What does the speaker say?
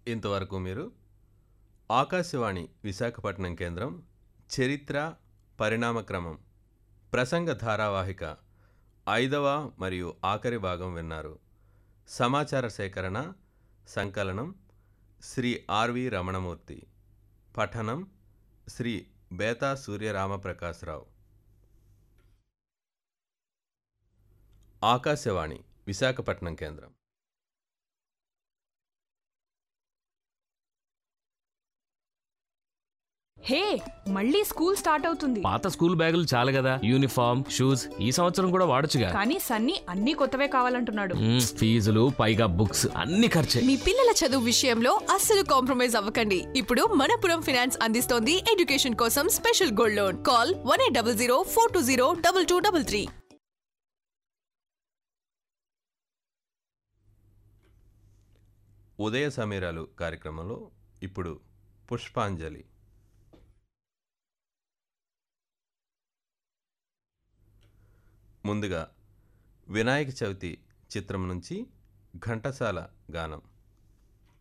ఇంతవరకు మీరు ఆకాశవాణి విశాఖపట్నం కేంద్రం చరిత్ర పరిణామక్రమం ప్రసంగ ధారావాహిక ఐదవ మరియు ఆఖరి భాగం విన్నారు సమాచార సేకరణ సంకలనం శ్రీ ఆర్వి రమణమూర్తి పఠనం శ్రీ బేతా సూర్యరామప్రకాశ్రావు ఆకాశవాణి విశాఖపట్నం కేంద్రం హే మళ్ళీ స్కూల్ స్టార్ట్ అవుతుంది పాత స్కూల్ బ్యాగులు చాలు కదా యూనిఫామ్ షూస్ ఈ సంవత్సరం కూడా వాడొచ్చుగా కానీ సన్నీ అన్ని కొత్తవే కావాలంటున్నాడు మ్మ్, ఫీజులు పైగా బుక్స్ అన్ని ఖర్చే మీ పిల్లల చదువు విషయంలో అస్సలు కాంప్రమైజ్ అవ్వకండి ఇప్పుడు మనపురం ఫినాన్స్ అందిస్తోంది ఎడ్యుకేషన్ కోసం special gold loan call one eight double zero four two zero double two double three ఉదయ సమీరాలు కార్యక్రమంలో ఇప్పుడు పుష్పాంజలి ముందుగా వినాయక చవితి చిత్రం నుంచి ఘంటసాల గానం